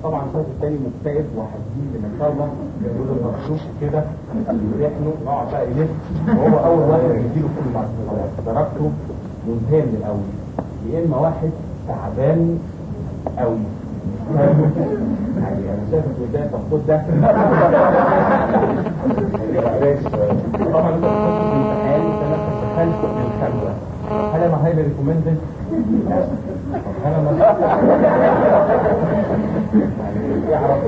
طبعا الشخص التاني مكتئب وحزين لما شاء الله يقول له مخلوق كده يحنه يقعد بقى يلف وهو اول واحد يديله كل مرة درجته منتهيه من الاول يا اما واحد تعبان قوي يعني انا شايف ان ده طب ده طبعا انت بتخش في امتحان سنه دخلت من الخمسه هل انا هايلي ريكومندد؟ هل انا يعني يعرف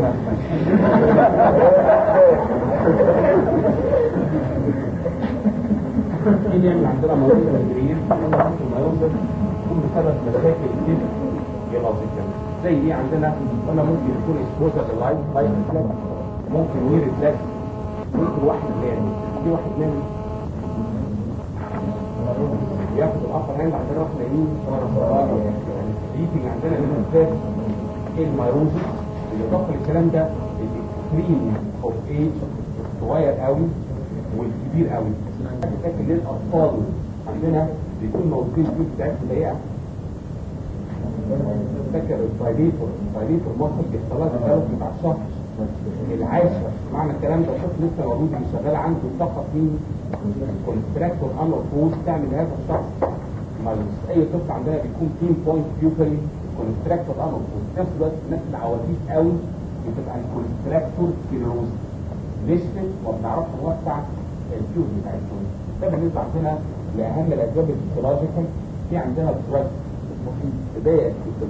نفسه ايه اللي عندنا موضوع الجرير ما يوصل يكون بسبب مشاكل كتير جيولوجيكال زي ايه عندنا قلنا ممكن يكون اكسبوجر للايت لايت ممكن وير بلاك ممكن واحد نام في واحد نام ياخد الاخر هاند عندنا واحنا نايمين يعني الريتنج عندنا بالذات المايروزس بالاضافه للكلام ده الاكستريم اوف ايج صغير قوي والكبير قوي فاكر ليه الاطفال عندنا بيكون موجودين في بتاعت ضيقه فاكر الفايليتور الفايليتور مصر الاختلاط الثالث بتاع الشهر العاشر معنى الكلام ده شوف لسه مولود شغال عنده فقط مين كونستراكتور امر فوز تعمل هذا الشخص اي طفل عندنا بيكون بين بوينت بيوبري كونستراكتور امر فوز في نفس الوقت الناس العواجيز قوي بتبقى الكونستراكتور سكليروز نشفت وما بنعرفش نوسع الفيوز بتاعتهم ده بالنسبه عندنا لاهم الاسباب الفيزيولوجيكال في عندنا دراج بدايه في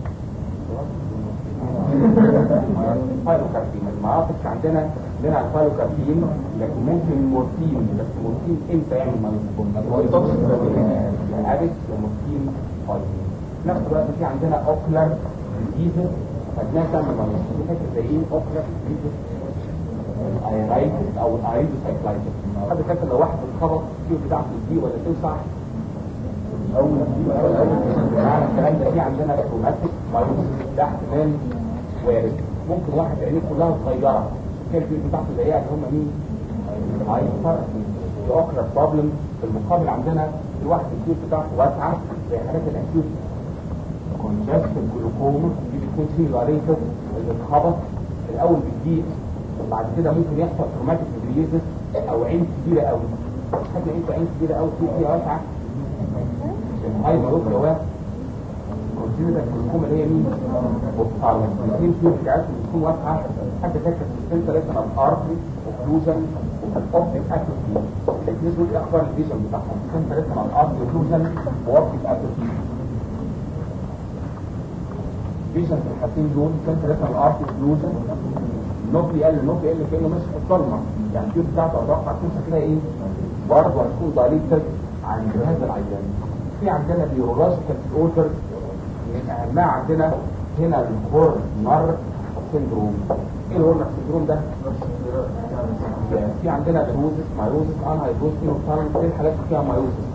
الفايلوكاربين المعاطف عندنا لنا الفايلوكاربين لكن ممكن مورفين بس مورفين امتى يعمل مريض الابس ومورفين فايلين في نفس الوقت في عندنا اوكلر ديزيز فدنا تعمل مريض في حته زي ايه اوكلر ديزيز الايرايتس او الايروسايكلايتس حد فاكر لو واحد اتخبط فيه بتاعته دي ولا توسع اول معنى الكلام ده في عندنا كروماتيك مايوسيس ده احتمال وارد ممكن واحد عينيه كلها صغيره كان في بتاعته ضيقه اللي هم مين؟ هايبر اوكرا بروبلم في المقابل عندنا في واحد الكيوت بتاعته واسعه زي حالات الاكيوت كونجست الجلوكوما دي بتكون سيلاريتد اللي اتخبط الاول بتضيق وبعد كده ممكن يحصل تروماتيك ديزيز او عين كبيره قوي حتى انت عين كبيره قوي فيها واسعه هاي ملوك جواب كونسيدر الحكومة اللي هي مين؟ وبتعرض الاثنين فيهم بتاعتهم بتكون واسعة حتى فاكر في السنتر لسه الارتري اوكلوجن والاوبتيك اتروفي الاثنين دول اخبار الفيجن بتاعهم السنتر لسه الارتري اوكلوجن واوبتيك اتروفي فيجن في الحالتين دول السنتر لسه الارتري اوكلوجن النوبي قال النوبي قال كانه ماشي في الضلمه يعني الفيوز بتاعته اتوقع تكون شكلها ايه؟ برضه هتكون دايليتد عند هذا العيان في عندنا بيورولوجيكال اوردر من اهمها عندنا هنا الهورنر سندروم ايه الهورنر سندروم ده؟ في عندنا دروزس مايوزس ان هايدروسين وفالنس ايه الحاجات اللي فيها مايوزس؟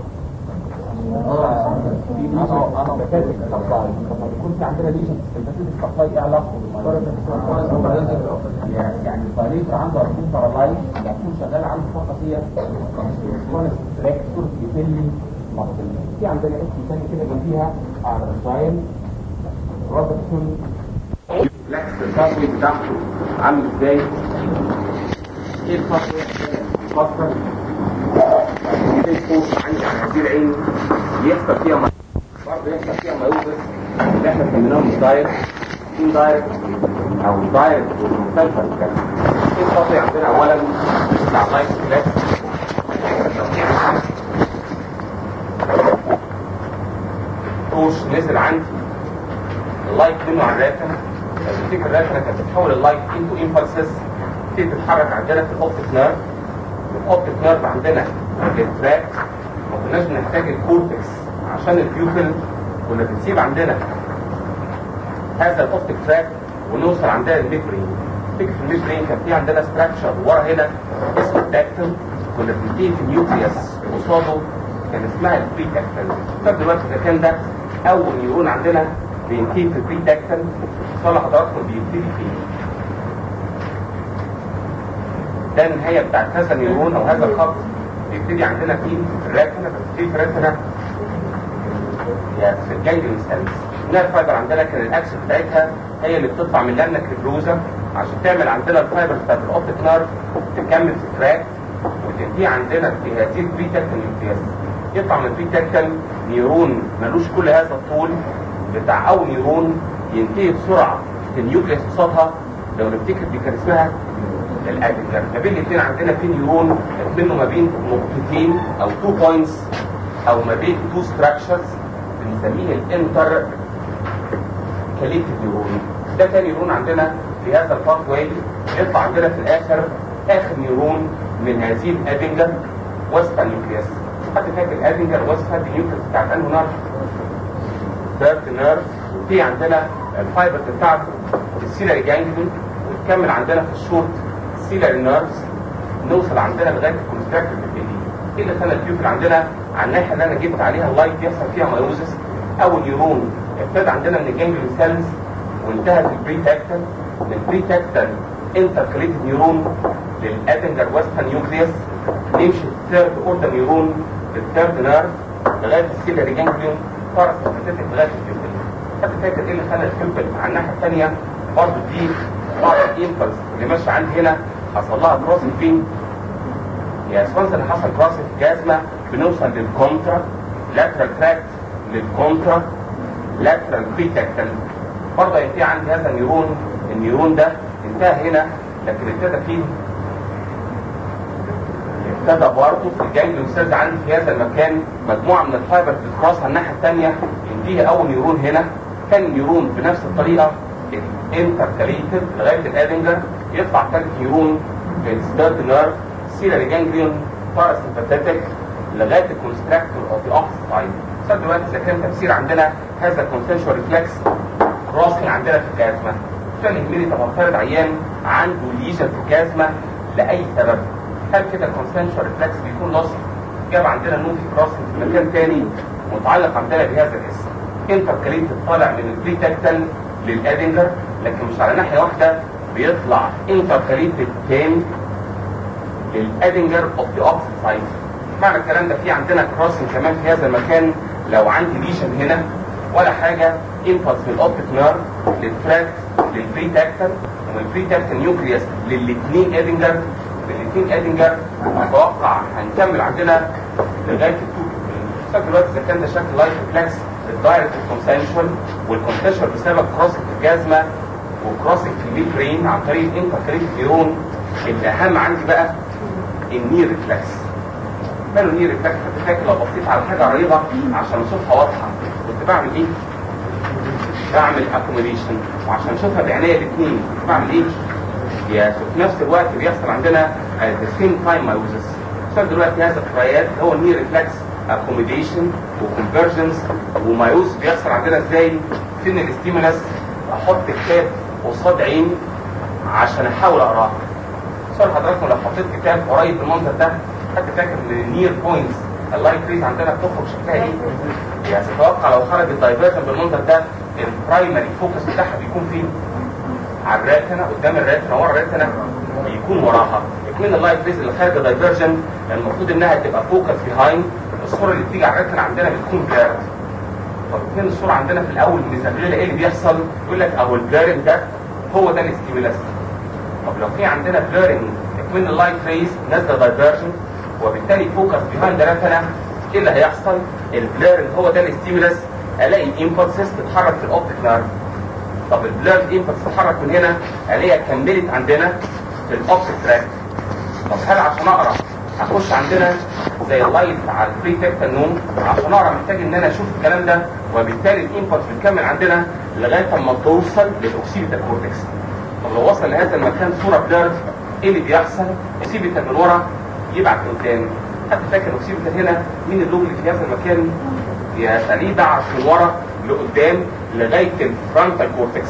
في ليجن سمباتيك سبلاي طب يكون في عندنا ليجن سمباتيك سبلاي ايه علاقته بالمايوزس؟ يعني الفاريس عنده ارتين بارالايز يكون شغال عنده فقط هي كونستراكتور يبني مصل في عندنا اسم ثاني كده جنبيها ارزاين روبرتسون فلكس الفصل بتاعته عامل ازاي؟ ايه الفصل؟ فصل فوق عندي على هذه العين يحصل فيها ما برضه يحصل فيها مايوبس اللي احنا سميناهم دايركت في دايركت او دايركت مسلسل كده ايه الفصل عندنا اولا بتاع لايف فلكس طوش نزل عندي اللايت منه على الراتن تفتكر الراتن كانت بتحول اللايت انتو امبلسز تبتدي تتحرك عندنا في الاوبتيك نيرف الاوبتيك نيرف عندنا التراك ما كناش بنحتاج الكورتكس عشان البيوبل كنا بنسيب عندنا هذا الاوبتيك تراك ونوصل عندنا الميد برين تفتكر في الميد برين كان في عندنا ستراكشر ورا هنا اسمه الداكتل كنا بننتهي في النيوكليوس قصاده كان اسمها البري داكتل طب دلوقتي اذا كان ده اول نيورون عندنا بينتهي في البري داكتل صالح حضراتكم بيبتدي فين ده النهايه بتاعت هذا النيورون او هذا الخط بيبتدي عندنا في الراتنا بيبتدي في الراتنا يا في الجانجلين سيلز النير فايبر عندنا كان الاكس بتاعتها هي اللي بتطلع من لامنا كريبروزا عشان تعمل عندنا الفايبر بتاعت الاوبتيك نيرف تكمل في التراك وتنتهي عندنا في هذه البري تاكتال نيوكليس يطلع من البري تاكتال نيرون ملوش كل هذا الطول بتاع اول نيرون ينتهي بسرعه في النيوكليس قصادها لو نفتكر دي كان اسمها الادنجر ما بين الاثنين عندنا في نيرون منه ما بين نقطتين او تو بوينتس او ما بين تو ستراكشرز بنسميه الانتر كاليتيف نيرون ده تاني نيرون عندنا في هذا الباث واي يطلع عندنا في الاخر اخر نيرون من هذه الادنجر وسط النيوكليس حد فاكر الادنجر وسط النيوكليس بتاعت انه نيرف ثيرد نيرف في عندنا الفايبر بتاعته السيلاري جانجلون وتكمل عندنا في الشورت سيلاري نيرفز نوصل عندنا لغايه الكونستراكتور بالبيدي ايه اللي خلى البيوبل عندنا على الناحيه اللي انا جبت عليها اللايت يحصل فيها مايوزس اول نيرون ابتدى عندنا من الجانجلون سيلز وانتهى في البري تاكتال من البري تاكتال انتركليتد نيرون للادنجر ويسترن نيوكليوس نمشي الثيرد اوردر نيرون للثيرد نيرف لغايه السيلاري جانجلون باراسمباتيك لغايه البيوبل حد فاكر ايه اللي خلى البيوبل على الناحيه الثانيه برضه دي بعض الانفلس اللي ماشي عندي هنا حصل لها كروسنج فين؟ يا سوانس اللي حصل كروسنج في جازمه بنوصل للكونترا لاترال تراكت للكونترا لاترال بريتاكتال برضه ينتهي عندي هذا النيرون النيرون ده انتهى هنا لكن ابتدى فين؟ ابتدى برضه في الجانجليون سيلز عندي في هذا المكان مجموعه من الفايبر بتتكراس على الناحيه الثانيه ينتهي اول نيرون هنا ثاني نيرون بنفس الطريقه انتركاليتد لغايه الادنجر يطلع ثالث نيرون في الثيرد نيرف سيلاري جانجليون باراسمباتيك لغايه الكونستراكتور اوف ذا اوبس سايد صار دلوقتي اذا كان تفسير عندنا هذا الكونسنشوال ريفلكس كروسنج عندنا في الكازما عشان يهمني طب افترض عيان عنده ليجن في الكازما لاي سبب هل كده الكونسنشوال ريفلكس بيكون لوس جاب عندنا نون في كروسنج في مكان ثاني متعلق عندنا بهذا الاسم انتركاليتد طالع من البري تاكتال للادنجر لكن مش على ناحيه واحده بيطلع انتركاليتد تاني للادنجر اوف ذا اوبسيت سايد معنى الكلام ده في عندنا كروسنج كمان في هذا المكان لو عندي ليشن هنا ولا حاجه امبلس من الاوبتيك نيرف للتراك للبري تاكتال ومن البري تاكتال نيوكليوس للاثنين ادنجر للاثنين ادنجر اتوقع هنكمل عندنا لغايه التو شكل دلوقتي اذا كان ده شكل لايف ريفلكس الدايركت الكونسنشوال والكونسنشوال بسبب كروسنج في الجازمه وكروسنج في الميد برين عن طريق الانتركريت نيرون الاهم عندي بقى النير ريفلكس ماله النير ريفلكس فاكر لو بصيت على حاجه عريضه عشان اشوفها واضحه كنت بعمل ايه؟ بعمل اكوميديشن وعشان اشوفها بعناية الاثنين كنت بعمل ايه؟ يا في نفس الوقت بيحصل عندنا at the same time mitosis صار دلوقتي هذا الترايات هو النير ريفلكس اكوميديشن وكونفرجنس ومايوز بيحصل عندنا ازاي فين الاستيمولاس احط كتاب قصاد عيني عشان احاول اقراه سؤال حضراتكم لو حطيت كتاب قريب بالمنظر ده حد فاكر ان النير بوينتس اللايت ريز عندنا بتخرج شكلها ايه؟ يعني تتوقع لو خرج الدايفرجن بالمنظر ده البرايمري فوكس بتاعها بيكون فين؟ على الراتنا قدام الراتنا ورا الراتنا بيكون وراها اكمن اللايت ريز اللي خارجه دايفرجن المفروض انها تبقى فوكس بيهايند الصوره اللي بتيجي على الراتنا عندنا بتكون بلارد طب اثنين الصوره عندنا في الاول مزغلله ايه اللي بيحصل؟ يقول لك اهو البلارنج ده هو ده الاستيمولاس طب لو في عندنا بلارنج اكمن اللايت ريز نازله دايفرجن وبالتالي فوكس بيهايند راتنا ايه اللي هيحصل؟ البلارنج هو ده الاستيمولاس الاقي امبلسز تتحرك في الاوبتيك نيرف طب البلارد امبلس تتحرك من هنا الاقيها كملت عندنا في الاوبتيك تراك طب هل عشان اقرا هخش عندنا زي اللايت على الفري تكتال نوم عشان اقرا محتاج ان انا اشوف الكلام ده وبالتالي الانبوت بتكمل عندنا لغايه اما توصل للاوكسيبيتال كورتكس طب لو وصل لهذا المكان صوره بلارد ايه اللي بيحصل؟ اوكسيبيتال من ورا يبعت لقدام حد فاكر اوكسيبيتال هنا مين اللوب اللي في هذا المكان؟ يا سليم بعت من ورا لقدام لغايه الفرونتال كورتكس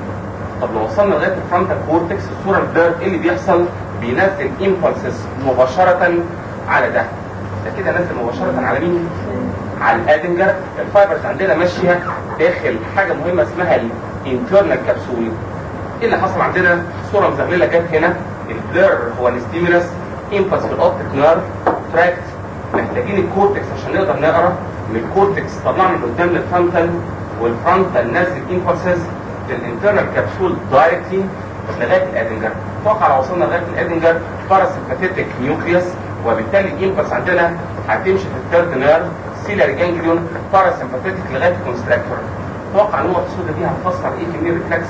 طب لو وصلنا لغايه الفرونتال كورتكس الصوره البلارد ايه اللي بيحصل؟ بينزل امبلسز مباشره على ده ده كده نزل مباشره على مين؟ على الادنجر الفايبرز عندنا ماشيه داخل حاجه مهمه اسمها الانترنال كبسول ايه اللي حصل عندنا؟ صوره مزغلله جت هنا البلر هو الستيمولس امبلس في الاوبتيك نيرف تراكت محتاجين الكورتكس عشان نقدر نقرا من الكورتكس طلعنا لقدام للفرونتال والفرونتال نازل امبلسز للانترنال كبسول دايركتلي لغايه الادنجر اتوقع لو وصلنا لغايه الادنجر باراسمباتيك نيوكليوس وبالتالي الامبلس عندنا هتمشي في الثيرد نيرف سيلر جانجليون باراسمباتيك لغايه الكونستراكتور اتوقع النقطه السوداء دي هتفسر ايه في النير ريفلكس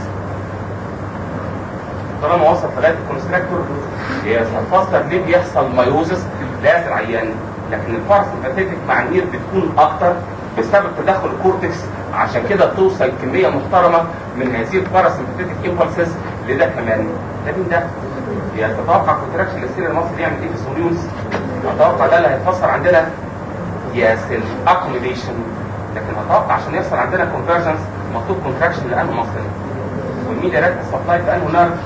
طالما وصل لغايه الكونستراكتور هي هتفسر ليه بيحصل مايوزس لهذا العيان لكن الباراسمباتيك مع النير بتكون اكتر بسبب تدخل الكورتكس عشان كده توصل كميه محترمه من هذه الباراسمباتيك امبلسز لده كمان لكن ده هي تتوقع كونتراكشن للسير المصري يعمل ايه في السوليوز اتوقع ده اللي هيتفسر عندنا يس الاكوميديشن لكن اتوقع عشان يحصل عندنا كونفرجنس مطلوب كونتراكشن لانه مصري والميديا راك سبلاي بانه نيرف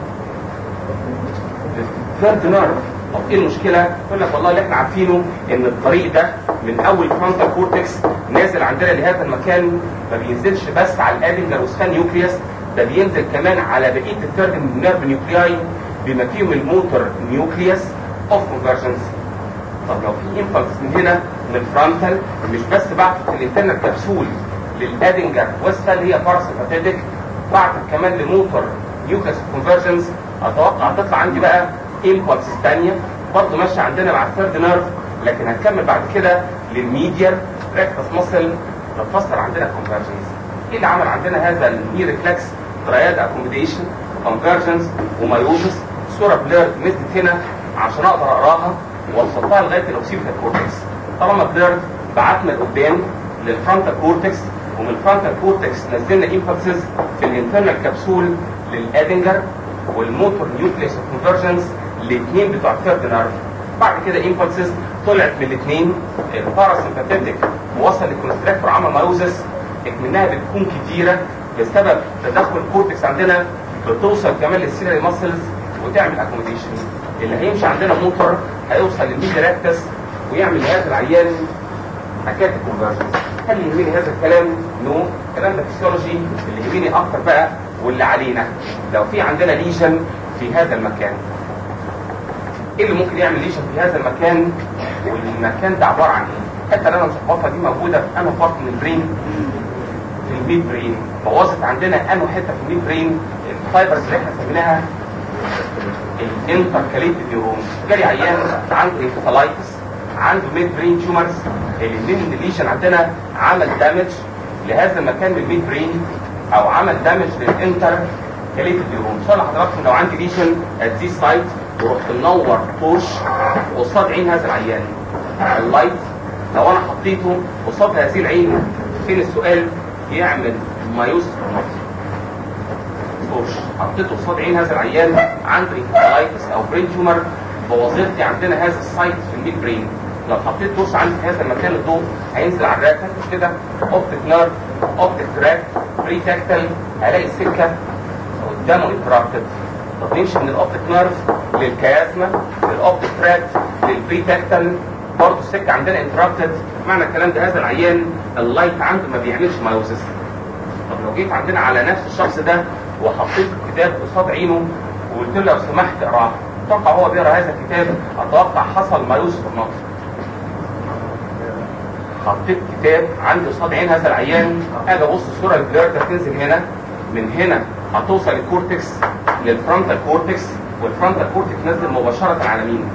ثيرد نيرف طب ايه المشكله؟ يقول لك والله اللي احنا عارفينه ان الطريق ده من اول فرونتال كورتكس نازل عندنا لهذا المكان ما بينزلش بس على الادنجر وسفان نيوكليوس ده بينزل كمان على بقيه الثيرد نيرف نيوكلياي بما فيهم الموتور نيوكليوس اوف كونفرجنس طب لو في امبلس من هنا من الفرونتال مش بس بعت الانترنال كبسول للادنجر وسفان هي باراسمباتيك بعت كمان لموتور نيوكليوس كونفرجنس اتوقع تطلع عندي بقى امبلس ثانيه برضه ماشيه عندنا مع الثيرد نيرف لكن هنكمل بعد كده للميديال ريكتس ماسل نفسر عندنا كونفرجنس ايه اللي عمل عندنا هذا الني ريفلكس ترياد اكوموديشن كونفرجنس ومايوزس صوره بليرد نزلت هنا عشان اقدر اقراها واوصلها لغايه الاوكسيبيتال كورتكس طالما بليرد بعتنا لقدام للفرونتال كورتكس ومن الفرونتال كورتكس نزلنا امبلسز في الانترنال كبسول للادنجر والموتور نيوكليس كونفرجنس الاثنين بتوع الثيرد نيرف بعد كده امبلسز طلعت من الاثنين الباراسمباتيك ووصل للكونستراكتور عمل مايوزس منها بتكون كتيره بسبب تدخل الكورتكس عندنا بتوصل كمان للسيلري ماسلز وتعمل اكوموديشن اللي هيمشي عندنا موتور هيوصل للميديا راكتس ويعمل لهذا العيان حكايه الكونفرجنس هل يهمني هذا الكلام؟ نو الكلام ده فيسيولوجي اللي يهمني اكتر بقى واللي علينا لو في عندنا ليجن في هذا المكان ايه اللي ممكن يعمل ليجن في هذا المكان والمكان ده عباره عن ايه؟ الحته اللي انا مظبطها دي موجوده في انه بارت من البرين في الميد برين بوظت عندنا انه حته في الميد برين الفايبرز اللي احنا سميناها الانتركاليتد نيورون جالي عيان عنده انكفالايتس عنده ميد برين تيومرز الاثنين الليجن عندنا عمل دامج لهذا المكان من الميد برين او عمل دامج للانتر كاليتد نيورون سؤال لحضراتكم لو عندي ليجن ات ذيس سايت ورحت منور طوش قصاد عين هذا العيان اللايت لو انا حطيته قصاد هذه العين فين السؤال يعمل مايوس طوش حطيته قصاد عين هذا العيان عنده انكفالايتس او برين تيومر بوظيفتي عندنا هذا السايت في الميد برين لو حطيت طوش عندي في هذا المكان الضوء هينزل على الراكه مش كده اوبتيك نيرف اوبتيك تراك بري تاكتل هلاقي السكه قدامه انتراكتد طب نمشي من الاوبتيك نيرف للكيازما للاوبتيك تراك للبري تاكتل برضه السكه عندنا انتراكتد معنى الكلام ده هذا العيان اللايت عنده ما بيعملش مايوزس طب لو جيت عندنا على نفس الشخص ده وحطيت كتاب قصاد عينه وقلت له لو سمحت اقراه اتوقع هو بيقرا هذا الكتاب اتوقع حصل مايوزس في النص حطيت كتاب عندي قصاد عين هذا العيان اجي ابص الصوره البلير ده تنزل هنا من هنا هتوصل الكورتكس للفرونتال كورتكس والفرونتال كورتكس نزل مباشره على مين؟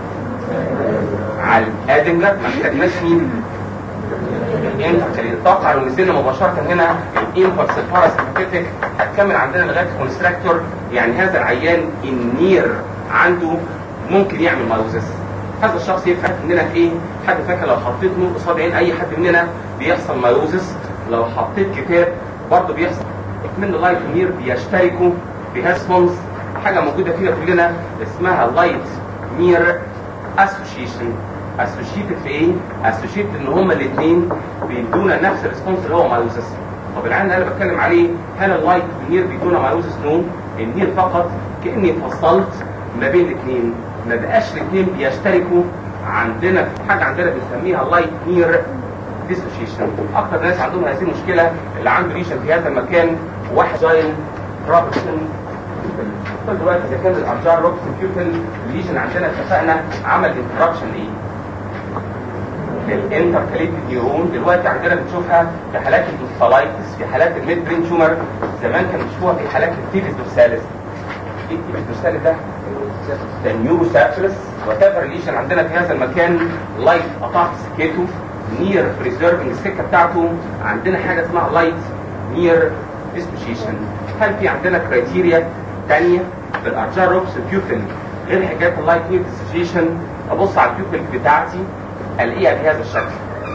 على الادنجر ما احتاجناش مين؟ الانتر اتوقع لو نزلنا مباشره هنا الامبلس الباراسمباتيك هتكمل عندنا لغايه الكونستراكتور يعني هذا العيان النير عنده ممكن يعمل مايوزس هذا الشخص يفهم مننا في ايه؟ حد فاكر لو حطيت نور قصاد عين اي حد مننا بيحصل مايوزس لو حطيت كتاب برضه بيحصل من لايت ونير بيشتركوا بهاسبونز حاجه موجوده فيها كلنا اسمها لايت نير اسوشيشن اسوشيتد في ايه؟ اسوشيتد ان هما الاثنين بيدونا نفس الريسبونس اللي هو مايوزس طب العين اللي انا بتكلم عليه هل اللايت والنير بيدونا مايوزس نو؟ النير فقط كاني فصلت ما بين الاثنين ما بقاش الاثنين بيشتركوا عندنا في حاجه عندنا بنسميها لايت نير ديسوشيشن اكتر ناس عندهم هذه المشكله اللي عنده ريشن في هذا المكان واحد جاين روبرتسون دلوقتي اذا كان الارجار روبرتسون بيوتل الليجن عندنا اتفقنا عمل انتربشن ايه؟ الانتركاليتد نيورون دلوقتي عندنا بنشوفها في حالات الانفلايتس في حالات الميد برين تيومر زمان كانوا بيشوفوها في حالات التيبس دورساليس ايه التيبس دورساليس ده؟ ده نيوروسابلس وات ايفر ليشن عندنا في هذا المكان لايت قطعت سكته نير بريزيرفنج السكه بتاعته عندنا حاجه اسمها لايت نير ديسبوشيشن هل في عندنا كرايتيريا ثانيه في الارجار روبس البيوبل غير حكايه اللايت نير ديسبوشيشن ابص على البيوبل بتاعتي الاقيها بهذا الشكل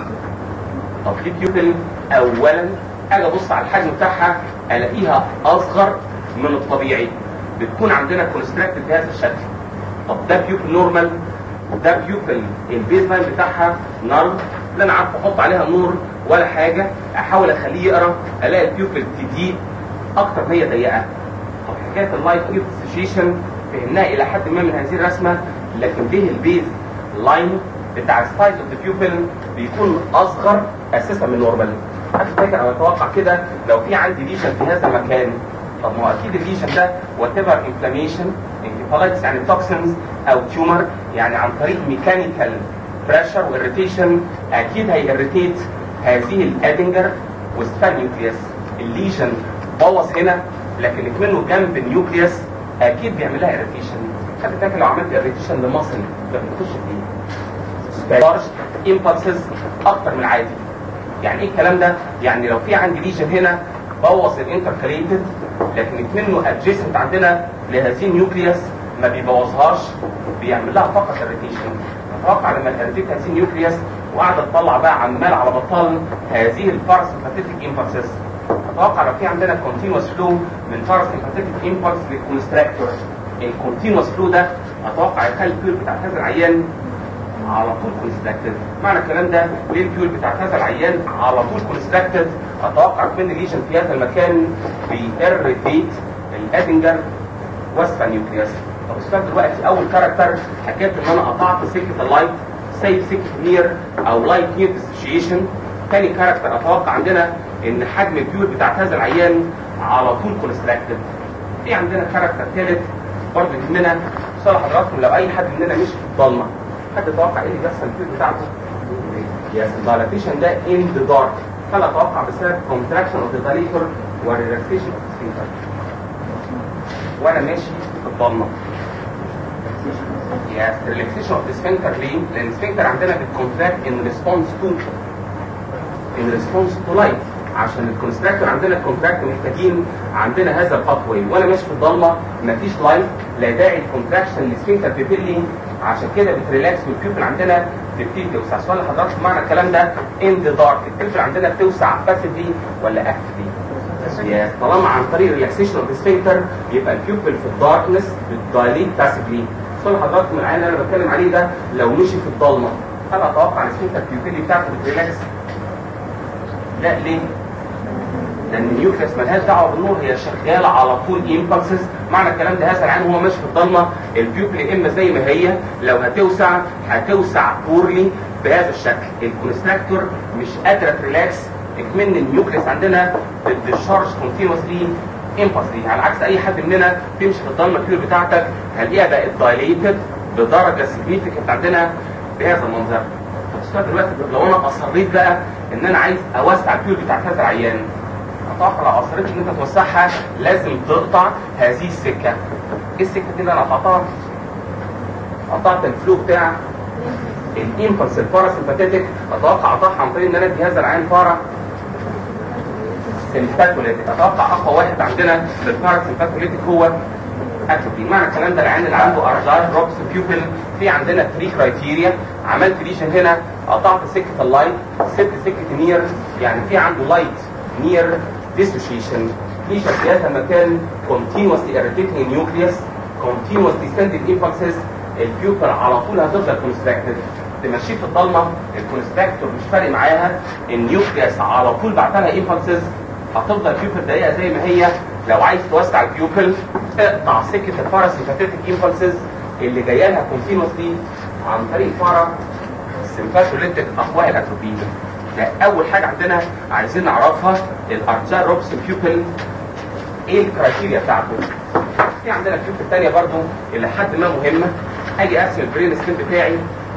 طب في بيوبل اولا اجي ابص على الحجم بتاعها الاقيها اصغر من الطبيعي بتكون عندنا كونستراكتد بهذا الشكل طب ده بيوبل نورمال وده بيوبل البيز لاين بتاعها نار لا انا عارف احط عليها نور ولا حاجه احاول اخليه يقرا الاقي البيوبل تضيق اكتر ما هي ضيقه طب حكايه اللايت ويف سيشن فهمناها الى حد ما من هذه الرسمه لكن ليه البيز لاين بتاع السايز اوف ذا بيوبل بيكون اصغر اساسا من نورمال حد فاكر او اتوقع كده لو في عندي ليشن في هذا المكان طب ما هو اكيد الليشن ده وات ايفر انفلاميشن انكفالايتس يعني توكسنز او تيومر يعني عن طريق ميكانيكال بريشر واريتيشن اكيد هيريتيت هذه الادنجر والسبان نيوكليوس الليشن بوظ هنا لكن منه جنب النيوكليوس اكيد بيعمل لها اريتيشن خد فاكر لو عملت اريتيشن لمصل ده بتخش في ايه؟ لارج امبلسز اكتر من العادي يعني ايه الكلام ده؟ يعني لو في عندي ليجن هنا بوظ الانتركاليتد لكن منه ادجيسنت عندنا لهذه النيوكليوس ما بيبوظهاش بيعمل لها فقط اريتيشن اتوقع لما الاريتيت هذه النيوكليوس وقاعده تطلع بقى عمال على بطال هذه الباراسمباتيك امبلسز اتوقع لو في عندنا كونتينوس فلو من باراسمباتيك امبلس للكونستراكتور الكونتينوس فلو ده اتوقع يخلي البيول بتاع هذا العيان على طول كونستراكتد معنى الكلام ده ليه البيول بتاع هذا العيان على طول كونستراكتد اتوقع من ليجن في هذا المكان بيريتيت الادنجر وسط النيوكليوس طب السؤال دلوقتي اول كاركتر حكيت ان انا قطعت سكه اللايت سيف سكه نير او لايت نير ديسوشيشن تاني كاركتر اتوقع عندنا ان حجم البيول بتاعت هذا العيان على طول كونستراكتد في عندنا كاركتر ثالث برضه يهمنا بصراحه حضراتكم لو اي حد مننا مش في الضلمه حد يتوقع ايه اللي بيحصل البيول بتاعته؟ يس الدايلاتيشن ده ان ذا دارك هل اتوقع بسبب كونتراكشن اوف ذا دايليتور وريلاكسيشن اوف السفنكتر وانا ماشي في الضلمه يس ريلاكسيشن اوف السفنكتر ليه؟ لان السفنكتر عندنا بتكونتراكت ان ريسبونس تو ان ريسبونس تو لايت عشان الكونستراكتور عندنا الكونتراكت محتاجين عندنا هذا الباثوي وانا ماشي في الضلمه مفيش لايت لا داعي الكونتراكشن للسفنكتر بيبلي عشان كده بتريلاكس والبيوبل عندنا تبتدي توسع سؤال لحضرتك معنى الكلام ده ان ذا دارك البيوبل عندنا بتوسع باسفلي ولا اكتفلي؟ يس طالما عن طريق ريلاكسيشن اوف السفنكتر يبقى البيوبل في الداركنس بتدايليت باسفلي سؤال لحضرتك من العين اللي انا بتكلم عليه ده لو مشي في الضلمه هل اتوقع السفنكتر بيوبلي بتاعته بتريلاكس؟ لا ليه؟ لان النيوكليس ملهاش دعوه بالنور هي شغاله على طول امبلسز معنى الكلام ده هذا العين هو ماشي في الضلمه البيوبل يا اما زي ما هي لو هتوسع هتوسع بورلي بهذا الشكل الكونستراكتور مش قادره تريلاكس اكمن النيوكليس عندنا بالشارج كونتينوسلي امبلسلي على عكس اي حد مننا تمشي في الضلمه البيوبل بتاعتك هتلاقيها بقت دايليتد بدرجه سيجنيفيكانت عندنا بهذا المنظر السؤال دلوقتي لو انا اصريت بقى ان انا عايز اوسع البيوت بتاعت هذا العيان اتوقع لو اصريت ان انت توسعها لازم تقطع هذه السكه ايه السكه دي اللي انا قطعتها؟ قطعت الفلو بتاع الامبلس الباراسمباتيك اتوقع اقطعها عن طريق ان انا ادي هذا العيان بارا سمباتوليتيك اتوقع اقوى واحد عندنا للباراسمباتوليتيك هو اتروفي معنى الكلام ده العيان اللي عنده ارجاي روبس بيوبل في عندنا 3 كرايتيريا عملت ليشن هنا قطعت سكه اللايت سبت سكه نير يعني في عنده لايت نير ديسوشيشن ليشن في هذا المكان continuously irritating nucleus continuously sending impulses البيوبل على طول هتفضل كونستراكتد تمشيه في الضلمه الكونستراكتور مش فارق معاها النيوكليس على طول بعت لها امبلسز هتفضل البيوبل ضيقه زي ما هي لو عايز توسع البيوبل اقطع سكه الباراسمباتيك امبلسز اللي جايه لها كونتينوسلي عن طريق بارا سمباثوليتيك اقوى الاتروبين ده اول حاجه عندنا عايزين نعرفها الارجاء روبس بيوبل ايه الكرايتيريا بتاعته في عندنا البيوبل الثانيه برضو اللي حد ما مهمه اجي ارسم البرين ستيم بتاعي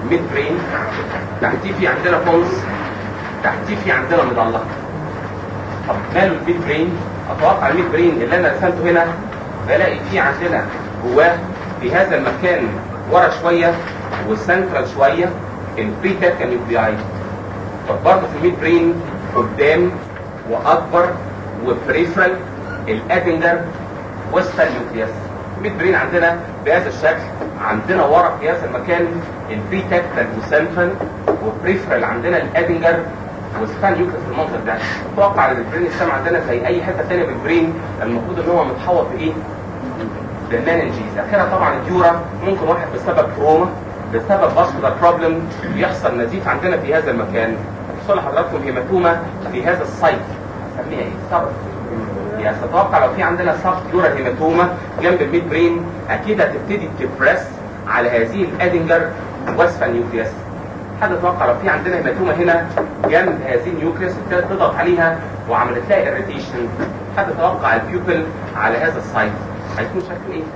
ميد برين تحتيه في عندنا بونز تحتيه في عندنا مضلة طب ماله الميد برين اتوقع الميد برين اللي انا رسمته هنا بلاقي فيه عندنا جواه في هذا المكان ورا شويه والسنترال شويه البري تاكا نيوكلياي طب برضه في الميد برين قدام واكبر وبريفرال الادنجر وستال نيوكليوس الميد برين عندنا بهذا الشكل عندنا ورا في هذا المكان البري تاكتال وسنترال وبريفرال عندنا الادنجر وسبان نيوكليوس في المنظر ده اتوقع ان البرين السام عندنا زي اي حته ثانيه بالبرين المفروض ان هو متحوط بايه؟ بالمانجيز اخرها طبعا الديورا ممكن واحد بسبب تروما بسبب فاسكولار بروبلم يحصل نزيف عندنا في هذا المكان يحصل لحضراتكم هيماتوما في هذا السايت نسميها ايه؟ سب يعني تتوقع لو في عندنا سب ديورا هيماتوما جنب الميد برين اكيد هتبتدي تبرس على هذه الادنجر واسفل نيوكليوس حد يتوقع لو في عندنا هيماتوما هنا جنب هذه النيوكليوس ابتدت تضغط عليها وعملت لها اريتيشن حد يتوقع البيوبل على هذا السايت هيكون شكله ايه؟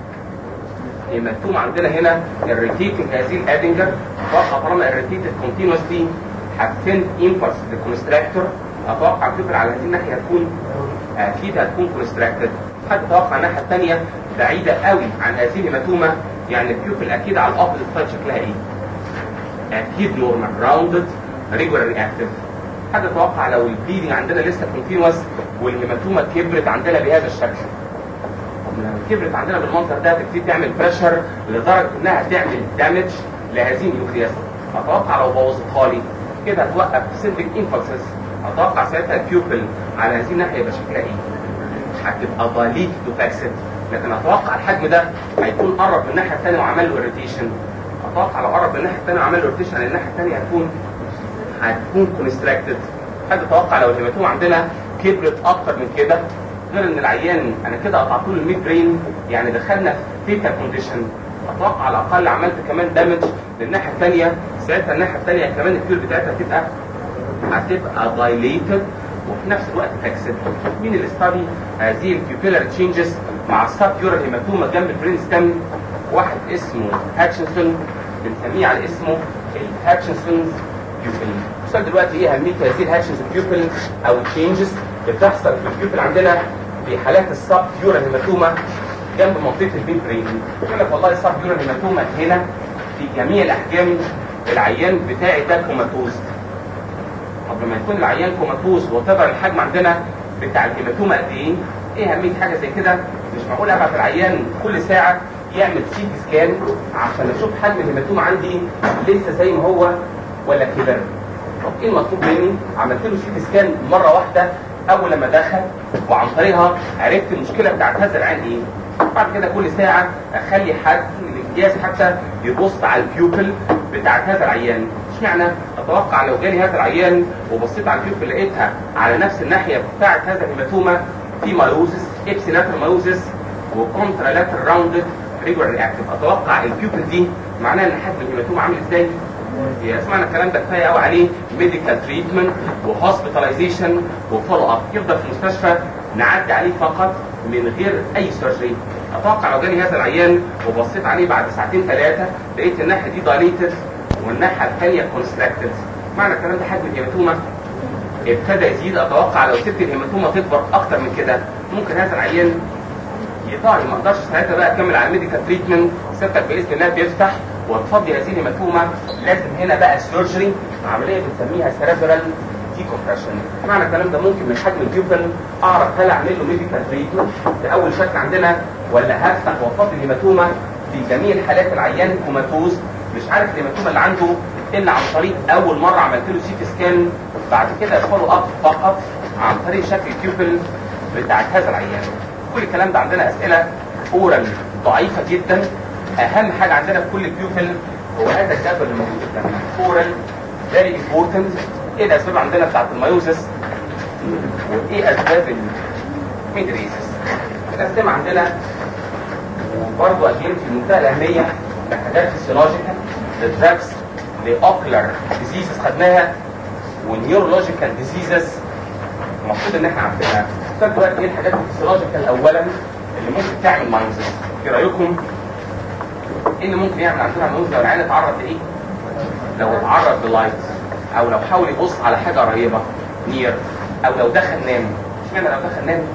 هيماتوما عندنا هنا الريتيتنج هذه الادنجر اتوقع طالما الريتيتد كونتينوسلي هتسند امبلس للكونستراكتور اتوقع البيوبل على هذه الناحيه هتكون اكيد هتكون كونستراكتد حد يتوقع الناحيه الثانيه بعيده قوي عن هذه الهيماتوما يعني البيوبل اكيد على الاوبوزيت سايد شكلها ايه؟ اكيد نورمال راوندد ريجولار اكتف حد يتوقع لو البليدنج عندنا لسه كونتينوس والهيماتوما كبرت عندنا بهذا الشكل لما كبرت عندنا بالمنظر ده تبتدي تعمل بريشر لدرجه انها تعمل دامج لهذه النيوكلياس اتوقع لو بوظتها لي كده هتوقف سيلفيك انفلسس اتوقع ساعتها البيوبل على هذه الناحيه يبقى شكلها ايه؟ هتبقى ضليل وفاكسد لكن اتوقع الحجم ده هيكون قرب من الناحيه الثانيه وعمل له اريتيشن اتوقع لو قرب من الناحيه الثانيه وعمل له اريتيشن الناحيه الثانيه هتكون هتكون كونستراكتد حد يتوقع لو الهيماتوما عندنا كبرت اكتر من كده غير ان العيان انا كده قطعت له الميد برين يعني دخلنا في فيتا كونديشن اتوقع على الاقل عملت كمان دامج للناحيه الثانيه ساعتها الناحيه الثانيه كمان الكيور بتاعتها هتبقى هتبقى دايليتد وفي نفس الوقت فاكسد مين اللي استدي هذه البيبيلر تشينجز مع السب يورال هيماتوما جنب البرين ستام واحد اسمه هاتشنسون بنسميه على اسمه الهاتشنسونز بيوبل السؤال دلوقتي ايه اهميه هذه الهاتشنز بيوبل او تشينجز بتحصل في البيوبل عندنا في حالات السب يورال هيماتوما جنب منطقه البين برين يقول لك والله السب يورال هيماتوما هنا في جميع الاحجام العيان بتاعي ده كوماتوز طب لما يكون العيان كوماتوز وتبر الحجم عندنا بتاع الهيماتوما قد ايه؟ ايه اهميه حاجه زي كده؟ مش معقول ابعت العيان كل ساعه يعمل سي تي سكان عشان اشوف حجم الهيماتوما عندي لسه زي ما هو ولا كبر. طب ايه المطلوب مني؟ عملت له سي تي سكان مره واحده اول لما دخل وعن طريقها عرفت المشكله بتاعت هذا العين ايه؟ بعد كده كل ساعه اخلي حد من الامتياز حتى يبص على البيوبل بتاعت هذا العيان اشمعنى اتوقع لو جالي هذا العيان وبصيت على البيوبل لقيتها على نفس الناحيه بتاعت هذا الهيماتوما في مايوزس ابسيلاتر مايوزس وكونترالاتر راوندد ريجولار اكتف اتوقع البيوبل دي معناها ان حجم الهيماتوما عامل ازاي؟ يا اسمعنا الكلام ده كفايه قوي عليه ميديكال تريتمنت وهوسبيتاليزيشن وفولو اب يفضل في المستشفى نعدي عليه فقط من غير اي سيرجري اتوقع لو جالي هذا العيان وبصيت عليه بعد ساعتين ثلاثه لقيت الناحيه دي دايليتد والناحيه الثانيه كونستراكتد معنى الكلام ده حجم الهيماتوما ابتدى يزيد اتوقع لو سبت الهيماتوما تكبر اكتر من كده ممكن هذا العيان يطاري ما اقدرش ساعتها بقى اكمل على الميديكال تريتمنت سيادتك باذن الله بيفتح وتفضي هذه الهيماتوما لازم هنا بقى سيرجري عمليه بنسميها سيريبرال ديكومبريشن معنى الكلام ده ممكن من حجم البيوبل اعرف هل اعمل له ميديكال تريتمنت ده اول شكل عندنا ولا هفتح وافضي الهيماتوما في جميع حالات العيان كوماتوز مش عارف الهيماتوما اللي عنده الا عن طريق اول مره عملت له سي تي سكان بعد كده فولو اب فقط عن طريق شكل البيوبل بتاعت هذا العيان كل الكلام ده عندنا اسئله اورال ضعيفه جدا اهم حاجه عندنا في كل البيوبل هو هذا الجدول اللي موجود قدامنا اورال فيري امبورتنت ايه الاسباب عندنا بتاعت الميوزس وايه اسباب الميدريزس الاسئله عندنا برضه اجين في منتهى الاهميه لحاجات فيسيولوجيكال للدراكس لاوكلر ديزيزز خدناها والنيورولوجيكال ديزيزز المفروض ان احنا عارفينها طب دلوقتي ايه الحاجات الفيسيولوجيكال اولا اللي ممكن تعمل مايوزس ايه رايكم ايه اللي ممكن يعمل عندنا مايوزس لو العيان اتعرض لايه لو اتعرض للايت او لو حاول يبص على حاجه قريبه نير او لو دخل نام اشمعنى لو دخل نام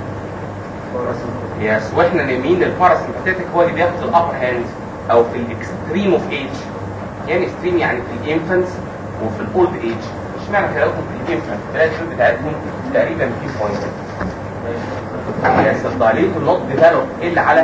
يس واحنا نايمين الباراسمباتيك هو اللي بياخد الابر هاند او في الاكستريم اوف ايج يعني اكستريم يعني في الانفنتس وفي الاولد ايج اشمعنى كلامكم في الانفنت تلاقي الشوط بتاعتهم تقريبا في بوينت يس الدايليت نوت ديفلوب الا على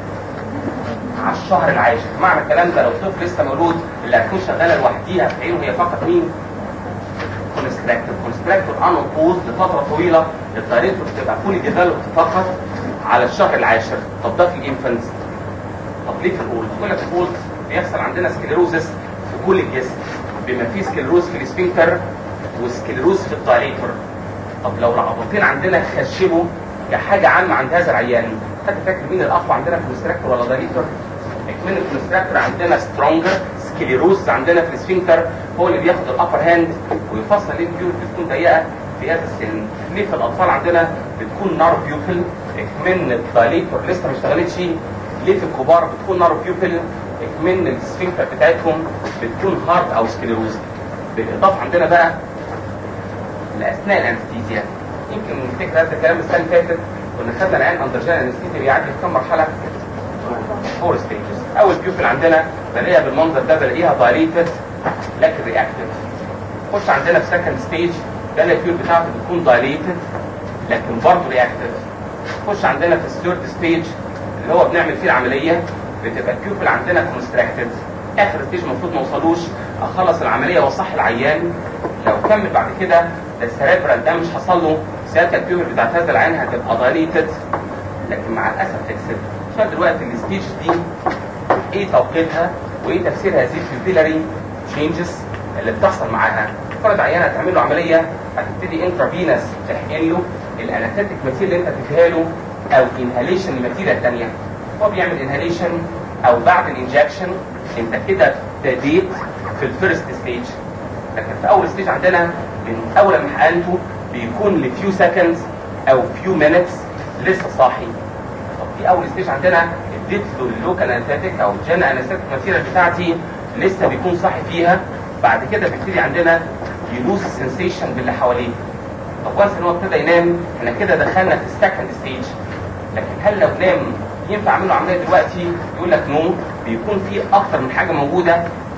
على الشهر العاشر معنى الكلام ده لو طفل لسه مولود اللي هتكون شغاله لوحديها في عينه هي فقط مين؟ كونستراكتور كونستراكتور انو بوز لفتره طويله الدايركتور بتبقى فولي ديفلوبد فقط على الشهر العاشر طب ده في الانفنتس طب ليه في الاولد؟ يقول لك الاولد بيحصل عندنا سكليروزس في كل الجسم بما فيه سكليروز في السفنكتر وسكليروز في الدايركتور طب لو العضلتين عندنا خشبوا كحاجه عامه عند هذا العيان حد فاكر مين الاقوى عندنا كونستراكتور ولا دايركتور؟ اكمن الكونستراكتور عندنا سترونجر سكليروز عندنا في السفنكتر هو اللي بياخد الابر هاند ويفصل ليه البيوت بتكون ضيقه في هذا السن ليه في الاطفال عندنا بتكون نار بيوبل اكمن الدايليتور لسه ما اشتغلتش ليه في الكبار بتكون نار بيوبل اكمن السفنكتر بتاعتهم بتكون هارد او سكليروز بالاضافه عندنا بقى لاثناء الانستيزيا يمكن نفتكر هذا الكلام السنه اللي فاتت كنا خدنا العين اندرجان انستيزيا بيعدي في كم مرحله؟ فور ستيجز اول بيوبل عندنا بلاقيها بالمنظر ده بلاقيها دايليتد لكن رياكتيف خش عندنا في سكند ستيج ده البيوبل بتاعته بتكون دايليتد لكن برضه رياكتيف خش عندنا في الثيرد ستيج اللي هو بنعمل فيه العمليه بتبقى البيوبل عندنا كونستراكتد اخر ستيج المفروض ما اوصلوش اخلص العمليه واصح العيان لو كمل بعد كده ده السيريبرال ده مش حصل له ساعتها البيوبل بتاعت هذا العين هتبقى دايليتد لكن مع الاسف فيكسد فدلوقتي الستيج دي ايه توقيتها وايه تفسير هذه البيبيلاري تشينجز اللي بتحصل معاها فرض عيان هتعمل له عمليه هتبتدي انترافينس تحقن له الانستيك ماتيريال اللي انت تديها له او انهاليشن الماتيريال الثانيه هو بيعمل انهاليشن او بعد الانجكشن انت كده ابتديت في الفيرست ستيج لكن في اول ستيج عندنا من اول ما حقنته بيكون لفيو سكندز او فيو مينتس لسه صاحي طب في اول ستيج عندنا اديت له اللوكال انستيك او الجن انستيك ماتيريال بتاعتي لسه بيكون صاحي فيها بعد كده بيبتدي عندنا يلوز سنسيشن باللي حواليه طب وانس ان هو ابتدى ينام احنا كده دخلنا في السكند ستيج لكن هل لو نام ينفع اعمل له عمليه دلوقتي يقول لك نو بيكون في اكتر من حاجه موجوده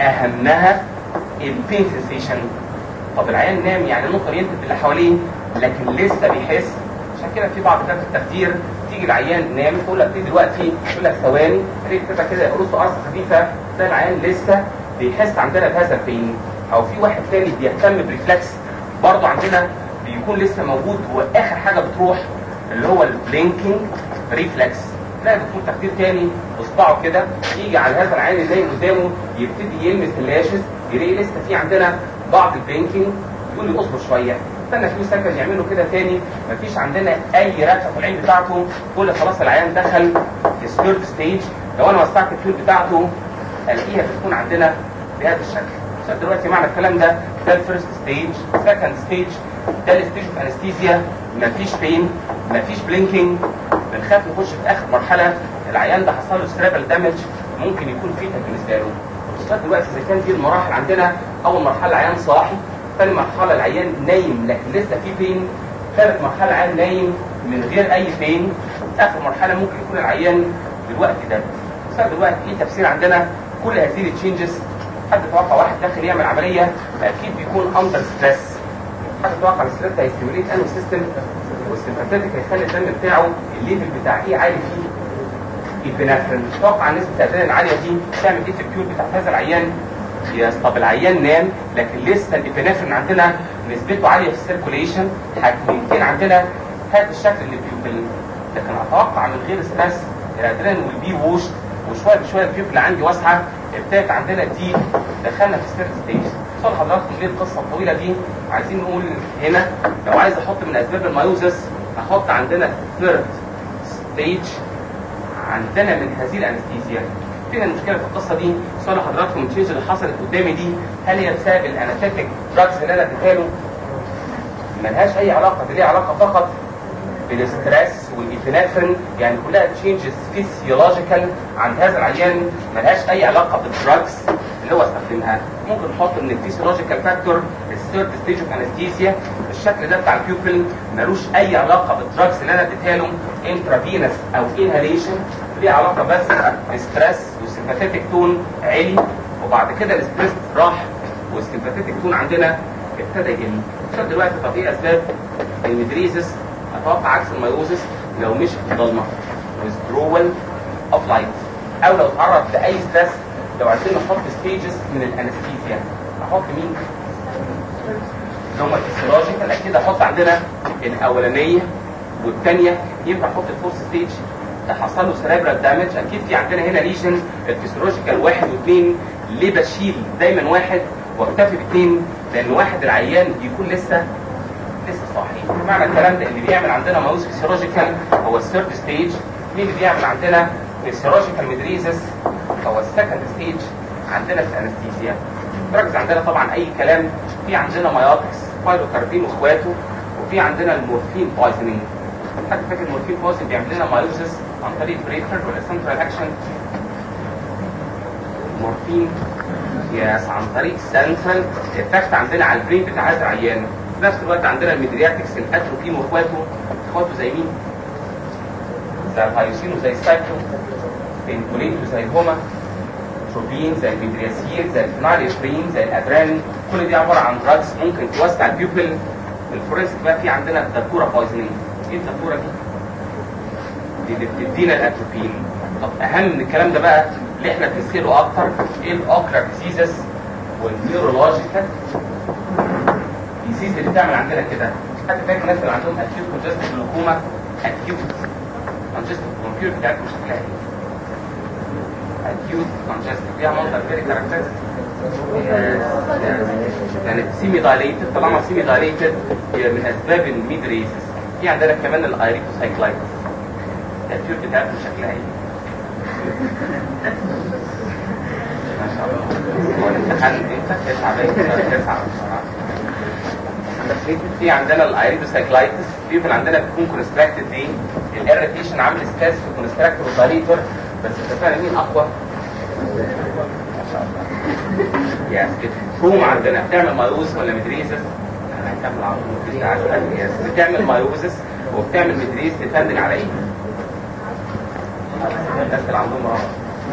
اهمها البين سنسيشن طب العيان نام يعني نقدر ينتج باللي حواليه لكن لسه بيحس عشان كده في بعض كتاب التخدير تيجي العيان نام تقول لك ايه دلوقتي يقول لك ثواني ريت كده كده قرصه قرصه خفيفه ده العيان لسه بيحس عندنا بهذا البين او في واحد تاني بيهتم بريفلكس برضه عندنا بيكون لسه موجود هو اخر حاجه بتروح اللي هو البلينكينج ريفلكس تلاقي دكتور تخدير تاني اصبعه كده يجي على هذا العين اللي نايم قدامه يبتدي يلمس اللاشز يلاقي لسه في عندنا بعض البلينكينج يقول لي اصبر شويه استنى فيو سكند يعملوا كده تاني مفيش عندنا اي رفعه في العين بتاعته كل خلاص العيان دخل في الثيرد ستيج لو انا وسعت الفيل بتاعته الاقيها بتكون عندنا بهذا الشكل عشان دلوقتي معنى الكلام ده ده الفيرست ستيج سكند ستيج ده الستيج اوف انستيزيا مفيش بين مفيش بلينكينج بنخاف نخش في اخر مرحله العيان ده حصل له سرابل دامج ممكن يكون فيتا بالنسبه له لغايه دلوقتي اذا كان دي المراحل عندنا اول مرحله العيان صاحي ثاني مرحله العيان نايم لكن لسه في بين ثالث مرحله العيان نايم من غير اي بين اخر مرحله ممكن يكون العيان بالوقت ده بس دلوقتي ايه تفسير عندنا كل هذه التشينجز حد توقع واحد داخل يعمل عمليه اكيد بيكون اندر ستريس حد توقع الستريس هيستيموليت انو سيستم والسيمباثيك هيخلي الدم بتاعه الليفل بتاع ايه عالي فيه البنفرين توقع نسبه الادرينالين العاليه دي تعمل ايه في الكيور بتاع هذا العيان يس طب العيان نام لكن لسه الابنفرين عندنا نسبته عاليه في السيركوليشن هتمكن عندنا هذا الشكل اللي البيوبل لكن اتوقع من غير ستريس الادرينالين والبي ووش وشويه بشويه البيوبل اللي عندي واسعه ابتدت عندنا دي دخلنا في الثيرد ستيج صار حضراتكم ليه القصه الطويله دي عايزين نقول هنا لو عايز احط من اسباب المايوزس احط عندنا ثيرد ستيج عندنا من هذه الانستيزيا فين المشكله في القصه دي سؤال حضراتكم التشينج اللي حصلت قدامي دي هل هي بسبب الانستيك دراجز اللي انا اديتها له ملهاش اي علاقه دي ليها علاقه فقط بالستريس والإبنفرين يعني كلها تشينجز فيسيولوجيكال عند هذا العيان ملهاش اي علاقه بالدراجز اللي هو استخدمها ممكن نحط من الفيسيولوجيكال فاكتور الثيرد ستيج اوف انستيزيا الشكل ده بتاع البيوبل ملوش اي علاقه بالدراجز اللي انا اديتها له انترافينس او انهاليشن ليه علاقه بس بالستريس والسيمباثيتك تون عالي وبعد كده الستريس راح والسيمباثيتك تون عندنا ابتدى يقل طب دلوقتي طب ايه اسباب المدريزس اتوقع عكس الميوزس لو مش في الضلمه withdrawal of light او لو اتعرض لاي ستريس لو عايزين نحط ستيجز من الانستيزيا احط مين؟ اللي هم الفسيولوجيكال اكيد احط عندنا الاولانيه والثانيه ينفع احط الفورث ستيج ده حصل له سيريبرال دامج اكيد في عندنا هنا ليجن الفسيولوجيكال واحد واثنين ليه بشيل دايما واحد واكتفي باثنين لان واحد العيان بيكون لسه لسه صاحي معنى الكلام ده اللي بيعمل عندنا ماوس فيسيولوجيكال هو الثيرد ستيج مين اللي بيعمل عندنا فيسيولوجيكال ميدريزس هو السكند ستيج عندنا في الانستيزيا ركز عندنا طبعا اي كلام في عندنا مايوتكس بايلوكاربين واخواته وفي عندنا المورفين بايزنينج حد فاكر المورفين بايزن بيعمل لنا مايوزس عن طريق بريكر ولا سنترال اكشن مورفين يس عن طريق سنترال افكت عندنا على البرين بتاع هذا العيان في نفس الوقت عندنا الميدرياتكس الاتروبين واخواته اخواته زي مين؟ زي الهايوسين وزي السايكلو بينكوليت وزي الهوما تروبين زي الميدرياسين زي الفيناليفرين زي الادران كل دي عباره عن دراجز ممكن توسع البيوبل الفورنسيك بقى في عندنا الدكوره بايزنين ايه الدكوره دي؟ دي اللي بتدينا الاتروبين طب اهم من الكلام ده بقى اللي احنا بنسيره اكتر ايه الاوكلر ديزيزز والنيورولوجيكال ديزيز اللي بتعمل عندنا كده حد فاكر الناس اللي عندهم اكيوت كونجستيف جلوكوما اكيوت كونجستيف الكمبيوتر بتاعتهم شكلها ايه؟ acute congestive فيها منظر very characteristic كانت سيمي دايليتد طالما سيمي دايليتد هي من اسباب الميدريزس في عندنا كمان الايريكوسايكلايتس التيور بتاعتهم شكلها ايه؟ ما شاء الله هو الامتحان امتى؟ 9 باين 9 في عندنا الايريدوسايكلايتس في في عندنا بتكون كونستراكتد ايه؟ الاريتيشن عامل ستاس في كونستراكتور ودايليتور بس اتفقنا مين اقوى؟ ما شاء الله يس بروم عندنا بتعمل مايوز ولا مدريزس؟ انا هكمل على طول مفيش عارف يس بتعمل مايوزس وبتعمل مدريز تفندج على ايه؟ الناس اللي عندهم مرض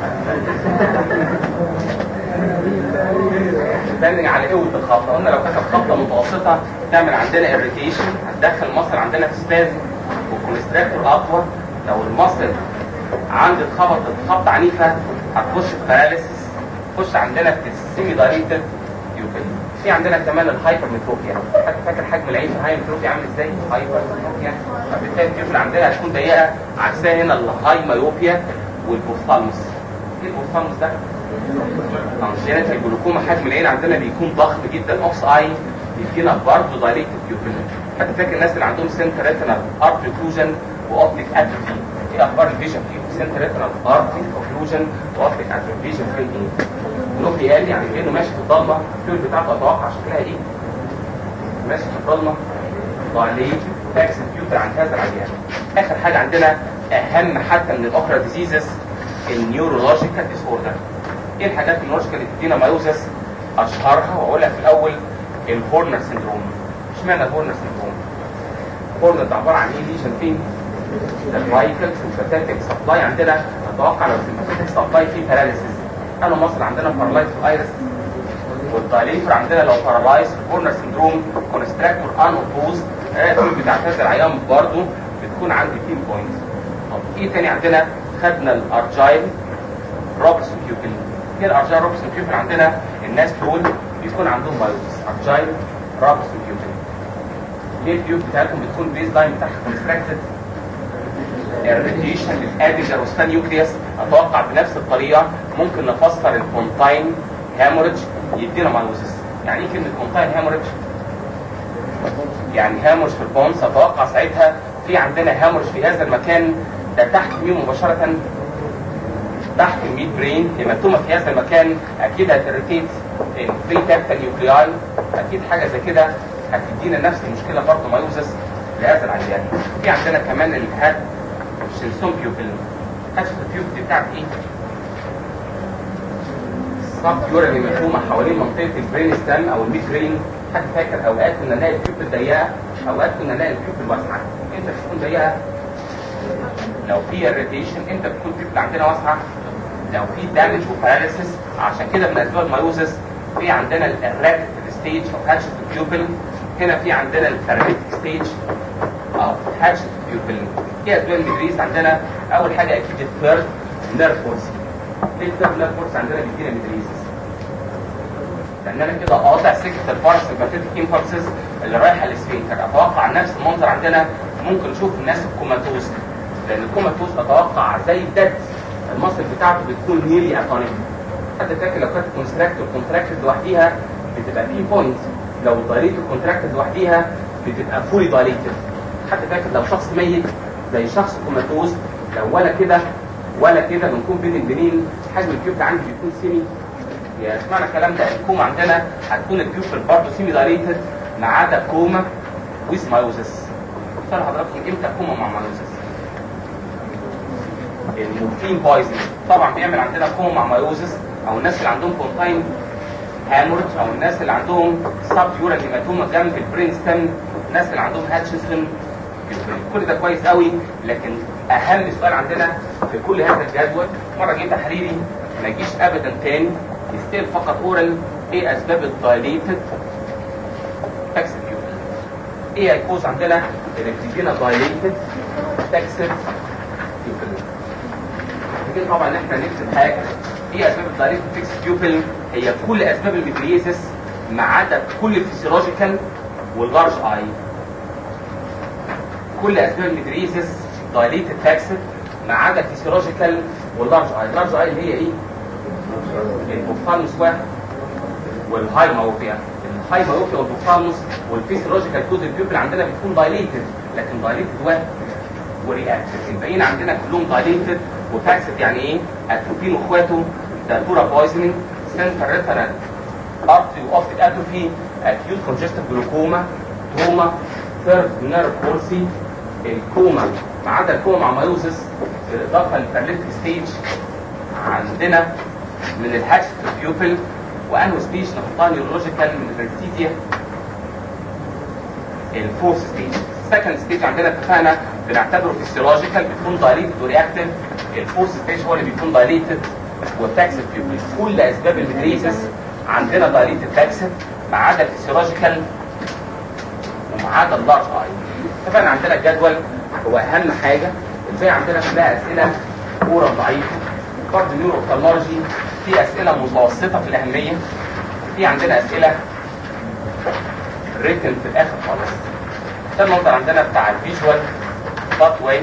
تفندج على قوه الخبطه قلنا لو كانت خبطه متوسطه تعمل عندنا اريتيشن هتدخل المصل عندنا في سباز والكوليستراكتور اقوى لو المصل عند اتخبطت خبطه عنيفه هتخش في باراليسيس تخش عندنا في السيمي دايليتد يوبل في عندنا كمان الهايبر متروفيا حد فاكر حجم العين في الهايبر متروفيا عامل ازاي؟ هايبر متروفيا فبالتالي اليوبل عندنا هتكون ضيقه عكسها هنا الهاي مايوبيا والبوثالموس ايه البوثالموس ده؟ كونجنتال الجلوكوما حجم العين عندنا بيكون ضخم جدا اوكس اي بيدينا برضه دايليتد يوبل حد فاكر الناس اللي عندهم سنتر ريتنال ارت ريكلوجن واوبتيك اتروفي ايه اخبار الفيجن فيه سنتر ريتنال ارتي اوكلوجن واوبتيك اتروفيجن في الايه نوفي قال يعني كانه ماشي في الضلمه الفيول بتاعته اتوقع شكلها ايه ماشي في الضلمه دايليت باكس الفيوتر عن هذا العيان اخر حاجه عندنا اهم حتى من الاخرى ديزيزز النيورولوجيكال ديس اوردر ايه الحاجات النيورولوجيكال اللي بتدينا مايوزس اشهرها واقول لك في الاول الهورنر سندروم اشمعنى الهورنر سندروم الهورنر ده عباره عن ايه ليجن فين الفايتال سمباثيك سبلاي عندنا نتوقع لو السمباثيك سبلاي فيه باراليسيس انا مصر عندنا بارالايز في الايرس والدايليتر عندنا لو بارالايز كورنر سندروم كونستراكتور ان اوبوز الريتم بتاع هذا العيان برضه بتكون عندي بين بوينت طب ايه تاني عندنا خدنا الارجايل روبرتسون كيوبل ايه الارجايل روبرتسون كيوبل عندنا الناس دول بيكون عندهم مايوزس ارجايل روبرتسون كيوبل ليه الكيوب بتاعتهم بتكون بيز لاين بتاعها كونستراكتد الراديشن للادجر وستان نيوكليوس اتوقع بنفس الطريقه ممكن نفسر الكونتاين هاموريدج يدينا مايوزس يعني ايه كلمه كونتاين هاموريدج يعني هامورج في البونس اتوقع ساعتها في عندنا هامورج في هذا المكان ده تحت مين مباشره تحت الميد برين هيماتوما في هذا المكان اكيد هتريتيت الفري كابيتال نيوكلياي اكيد حاجه زي كده هتدينا نفس المشكله برضه مايوزس لهذا العيان في عندنا كمان الهاد شنسون بيوبل كشف البيوبل بتاعت ايه؟ سب يورال هيماتوما حوالين منطقه البرين ستام او الميد برين حد فاكر اوقات كنا نلاقي البيبل ضيقه اوقات كنا نلاقي البيبل واسعه امتى بتكون ضيقه لو في irritation امتى بتكون البيبل عندنا واسعه لو في دامج وباراليسيس عشان كده من اسباب المايوزس في عندنا الرابيد ستيج او هاتشت بيوبل هنا في عندنا الباراليتيك ستيج او هاتشت بيوبل ايه اسباب الميدريس عندنا اول حاجه اكيد الثيرد نيرف فورس ليه الثيرد نيرف فورس عندنا بيدينا ميدريس لان انا كده قاطع سكه الباراسمباتيك امبلسز اللي رايحه للسفنكتر اتوقع نفس المنظر عندنا ممكن نشوف الناس الكوماتوز لان الكوماتوز اتوقع زي الدد المصل بتاعته بتكون نيري اتونيك حد فاكر لو كانت كونستراكتور كونتراكتد لوحديها بتبقى في بوينت لو دايليتد كونتراكتد لوحديها بتبقى فولي دايليتد حد فاكر لو شخص ميت زي شخص كوماتوز لو ولا كده ولا كده بنكون بين البنين حجم الكيوب عندي بيكون سيمي يا اسمعنا الكلام ده الكوما عندنا هتكون الكيوب برضه سيمي دايليتد ما عدا كوما ويز مايوزس سؤال حضراتكم امتى كوما مع مايوزس المورفين بايزن طبعا بيعمل عندنا كوما مع مايوزس او الناس اللي عندهم كونتاين هامورج او الناس اللي عندهم سب يورال هيماتوما جنب البرين ستيم الناس اللي عندهم هاتشنسون كل ده كويس قوي لكن اهم سؤال عندنا في كل هذا الجدول مره جه تحريري ما يجيش ابدا تاني يستيل فقط اورال ايه اسباب الدايليتد تاكسد بيوبل ايه هيكوز عندنا اللي بتدينا دايليتد تاكسد بيوبل محتاجين طبعا ان احنا نكتب حاجه ايه اسباب الدايليتد تاكسد بيوبل هي كل اسباب الميدريسس ما عدا كل الفسيولوجيكال واللارج اي كل اسباب الميدريسس دايليتد تاكسد ما عدا الفسيولوجيكال واللارج اي اللارج اي اللي هي ايه البوفالموس واحد والهاي ماوفيا الهاي ماوفيا والبوفالموس والفيسيولوجيكال كوز البيوبل عندنا بتكون دايليتد لكن دايليتد واحد ورياكتيف الباقيين عندنا كلهم دايليتد وتاكسد يعني ايه اتروبين واخواته داتورا بويزنينج سنتر ريترال ارتري واوبتيك اتروفي اكيوت كونجستيف جلوكوما توما ثيرد نيرف بولسي الكوما ما عدا الكوما مع مايوزس بالاضافه للباراليتيك ستيج عندنا من الهاتش بيوبل وانو سبيش نحطها نيورولوجيكال من الريتيتيا الفورث ستيج السكند ستيج عندنا اتفقنا بنعتبره فيسيولوجيكال بتكون دايليتد ورياكتيف الفورث ستيج هو اللي بيكون دايليتد وتاكسد بيوبل كل اسباب الميدريسس عندنا دايليتد تاكسد ما عدا الفيسيولوجيكال وما عدا اللارج اي اتفقنا عندنا الجدول هو اهم حاجه ازاي عندنا كلها اسئله كوره ضعيفه فرد نيورو اوفتالمولوجي في اسئله متوسطه في الاهميه في عندنا اسئله ريتن في الاخر خالص ده المنظر عندنا بتاع الفيجوال بات واي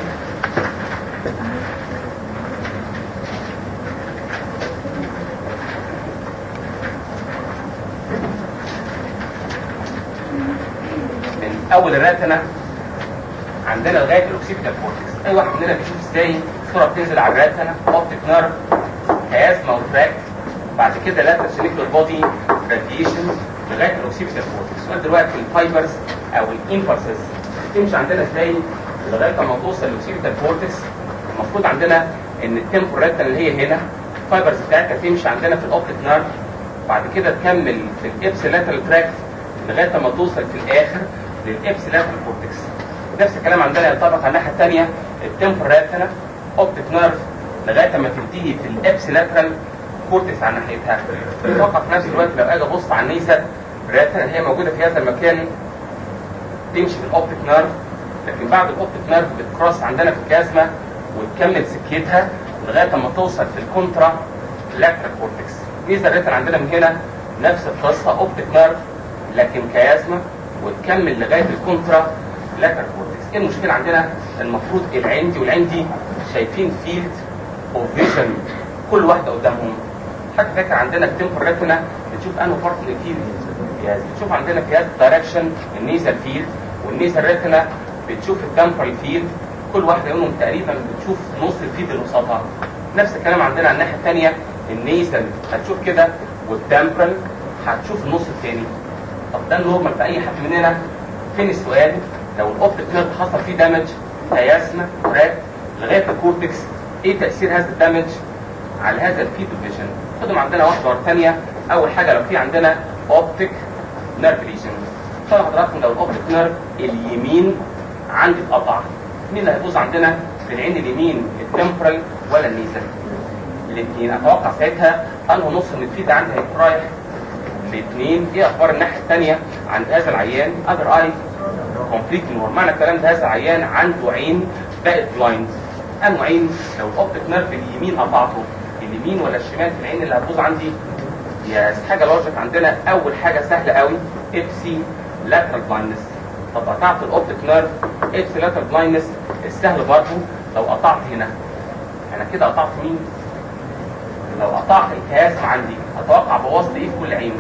من اول الراتنه عندنا لغايه الاوكسيبيتال كورتكس اي واحد مننا بيشوف ازاي الصوره بتنزل على الراتنه اوبتيك نيرف كيازما وتراكت بعد كده لاتر سينيكولار بودي راديشن لغايه الاوكسيبيتال كورتكس السؤال دلوقتي الفايبرز او الامبلسز تمشي عندنا ازاي لغايه ما توصل للاوكسيبيتال كورتكس المفروض عندنا ان التمبورال اللي هي هنا الفايبرز بتاعتها تمشي عندنا في الاوبتيك نيرف بعد كده تكمل في الابس لاترال تراكت لغايه ما توصل في الاخر للابس لاترال كورتكس نفس الكلام عندنا ينطبق على الناحيه الثانيه التمبورال اوبتيك نيرف لغايه ما تنتهي في الابس لاترال كورتكس على ناحيتها فقط في نفس الوقت لو اجي ابص على النيسا راتنا هي موجوده في هذا المكان تمشي في الاوبتيك نيرف لكن بعد الاوبتيك نيرف بتكروس عندنا في الكازما وتكمل سكتها لغايه ما توصل في الكونترا لاترال كورتكس ميزه الريتنا عندنا من هنا نفس القصه اوبتيك نيرف لكن كيازما وتكمل لغايه الكونترا لاترال كورتكس ايه المشكله عندنا المفروض العندي والعندي شايفين فيلد اوف فيجن كل واحده قدامهم حتى فاكر عندنا التمبر ريتنا بتشوف انه بارت من الفيلد جهاز بتشوف عندنا جهاز دايركشن النيزل فيلد والنيزل ريتنا بتشوف التمبرال فيلد كل واحده منهم تقريبا بتشوف نص الفيلد اللي قصادها نفس الكلام عندنا على الناحيه الثانيه النيزل هتشوف كده والتمبرال هتشوف النص الثاني طب ده النورمال في اي حد مننا فين السؤال لو الاوبتيك نيرف حصل فيه دامج هياسما راك لغايه الكورتكس ايه تاثير هذا الدامج على هذا الفيتو فيجن خدهم عندنا واحده ورا الثانيه اول حاجه لو في عندنا اوبتيك نيرف ليجن طبعا حضراتكم لو الاوبتيك نيرف اليمين عندي اتقطع مين اللي هيبوظ عندنا في العين اليمين التمبرال ولا النيزل الاثنين اتوقع ساعتها انه نص من الفيد عندي هيكون رايح الاثنين ايه اخبار الناحيه الثانيه عند هذا العيان اذر اي كومبليت نور معنى الكلام ده هذا العيان عنده عين بقت بلايند انه عين لو الاوبتيك نيرف اليمين قطعته اليمين ولا الشمال في العين اللي هتبوظ عندي يا حاجه لوجيك عندنا اول حاجه سهله قوي ابسي لاترال بلايندنس طب قطعت الاوبتيك نيرف ابسي لاترال بلايندنس السهل برضه لو قطعت هنا انا كده قطعت مين لو قطعت الكياسم عندي اتوقع بوظت ايه في كل عين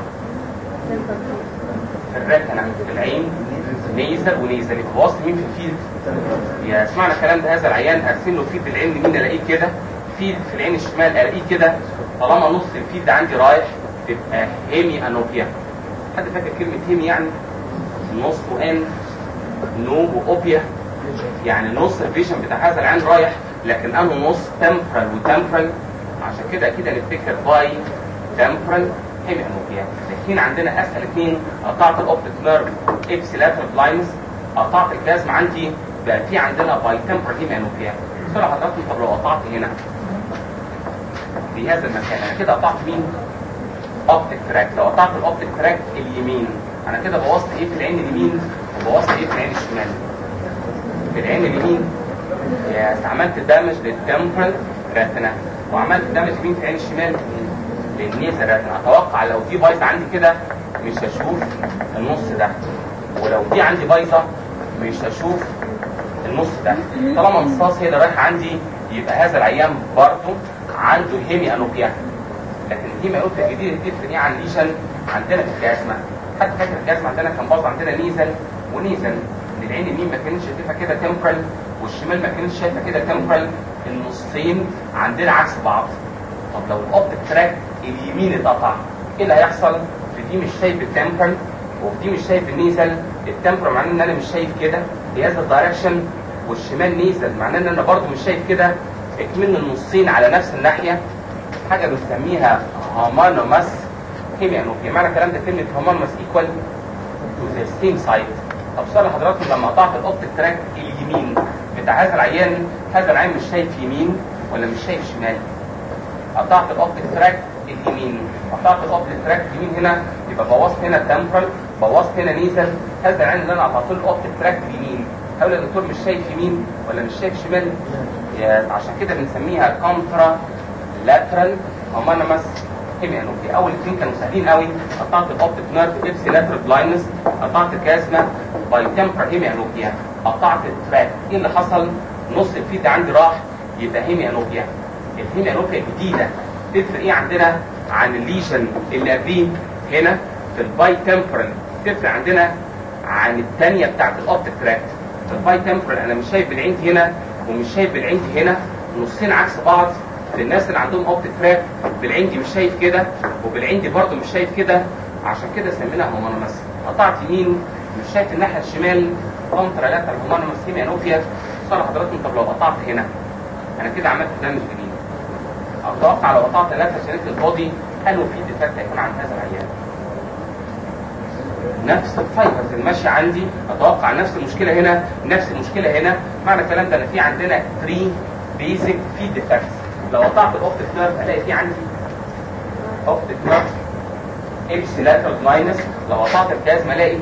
في الركنه في العين نيزل ونيزل يبقى بوظت مين في الفيد يا سمعنا الكلام ده هذا العيان ارسم له فيد العين اليمين الاقيه كده فيد في العين الشمال الاقيه كده طالما نص الفيد ده عندي رايح تبقى هيمي انوبيا حد فاكر كلمه هيمي يعني نص وان نو واوبيا يعني نص الفيجن بتاع هذا العين رايح لكن انه نص تمبرال وتمبرال عشان كده اكيد هنفتكر باي تمبرال هيمي انوبيا الاثنين عندنا اسهل اثنين قطعت الاوبتيك نيرف اكس لاترال بلاينس قطعت الجزم عندي بقى في عندنا باي تمبرال هيمي انوبيا بسرعه حضراتكم طب لو قطعت هنا في هذا المكان انا كده قطعت مين؟ اوبتيك تراك لو قطعت الاوبتيك تراك اليمين انا كده بوظت ايه في العين اليمين وبوظت ايه في العين الشمال في العين اليمين يا عملت دامج للتمبرال راتنا وعملت دامج مين في العين الشمال للنيزل راتنا اتوقع لو دي بايظه عندي كده مش هشوف النص ده ولو دي عندي بايظه مش هشوف النص ده طالما مصاص هي اللي رايحه عندي يبقى هذا العيان برضه عنده هيمي انوبيا لكن الهيمي انوبيا الجديد تفرق ايه عن ليشن عندنا في الجزمه حتى فاكر الجزمه عندنا كان باظ عندنا نيزل ونيزل العين اليمين ما كانتش شايفه كده تمبرال والشمال ما كانتش شايفه كده تمبرال النصين عندنا عكس بعض طب لو الاوبتيك تراك اليمين اتقطع ايه اللي هيحصل؟ في دي مش شايف التمبرال وفي دي مش شايف النيزل التمبرال معناه ان انا مش شايف كده في هذا الدايركشن والشمال نيزل معناه ان انا برضو مش شايف كده اكمل النصين على نفس الناحيه حاجه بنسميها هومانوماس هيميانوبيا معنى الكلام ده كلمه هومانوماس ايكوال تو ذا سيم سايد طب سؤال لحضراتكم لما قطعت الاوبتيك تراك اليمين بتاع هذا العيان هذا العيان مش شايف يمين ولا مش شايف شمال قطعت الاوبتيك تراك اليمين قطعت الاوبتيك تراك اليمين هنا يبقى بوظت هنا التمبرال بوظت هنا نيزل هذا العين اللي انا قطعت له الاوبتيك تراك اليمين هقول يا دكتور مش شايف يمين ولا مش شايف شمال يا عشان كده بنسميها كونترا لاترال هومانوماس هيميانوبيا اول اثنين كانوا سهلين قوي قطعت الاوبتيك نيرف ابسي لاترال بلايندنس قطعت الجازمه باي تمبرال هيميانوبيا قطعت التراك ايه اللي حصل نص الفيد عندي راح يبقى هيميانوبيا الهيميانوبيا الجديده تفرق ايه عندنا عن الليجن اللي قبليه هنا في الباي تمبرال تفرق عندنا عن الثانيه بتاعت الاوبتيك تراك في الباي تمبرال انا مش شايف بالعين هنا ومش شايف بالعين هنا نصين عكس بعض للناس اللي عندهم اوبتيك تراك بالعين دي مش شايف كده وبالعين دي برضه مش شايف كده عشان كده سميناها هومانوماس قطعت يمين مش شايف الناحيه الشمال كونترا لاترال هومانوماس هيميانوبيا صار حضراتكم طب لو قطعت هنا انا كده عملت دامج جديد اتوقع لو قطعت لاترال شريك البودي انه في ديفكت هيكون عند هذا العيان نفس الفايبرز الماشيه عندي اتوقع نفس المشكله هنا نفس المشكله هنا معنى الكلام ده ان في عندنا 3 بيزك في ديفكتس لو قطعت الاوبتيك نيرف الاقي في عندي اوبتيك نيرف ابسي لاترال ماينس لو قطعت الجهاز الاقي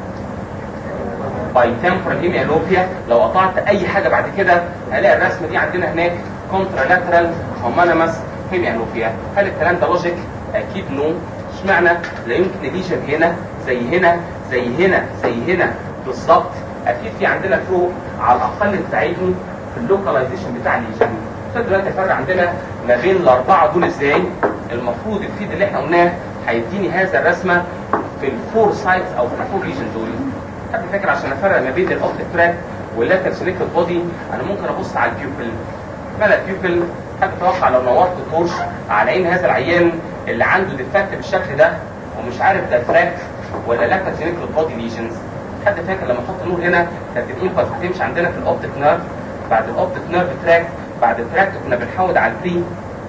باي تمبرال هيميانوبيا لو قطعت اي حاجه بعد كده هلاقي الرسمه دي عندنا هناك كونترا لاترال هومانوماس هيميانوبيا هل الكلام ده لوجيك اكيد نو اشمعنى لا يمكن ليجن هنا زي هنا زي هنا زي هنا بالظبط اكيد في عندنا فروق على الاقل تساعدني في اللوكاليزيشن بتاع الليجن دلوقتي الفرق عندنا ما بين الاربعه دول ازاي المفروض الفيد اللي احنا قلناه هيديني هذا الرسمه في الفور سايتس او في الفور ريجن دول حد فاكر عشان افرق ما بين الاوبتيك تراك واللاتر سيلكتد بودي انا ممكن ابص على البيوبل مالا البيوبل حد توقع لو نورت تورش على عين هذا العيان اللي عنده ديفكت بالشكل ده ومش عارف ده تراك ولا لاتر سيلكتد بودي ليجنز حد فاكر لما احط النور هنا كانت الانفاس هتمشي عندنا في الاوبتيك نيرف بعد الاوبتيك نيرف تراك بعد التراك كنا بنحود على البري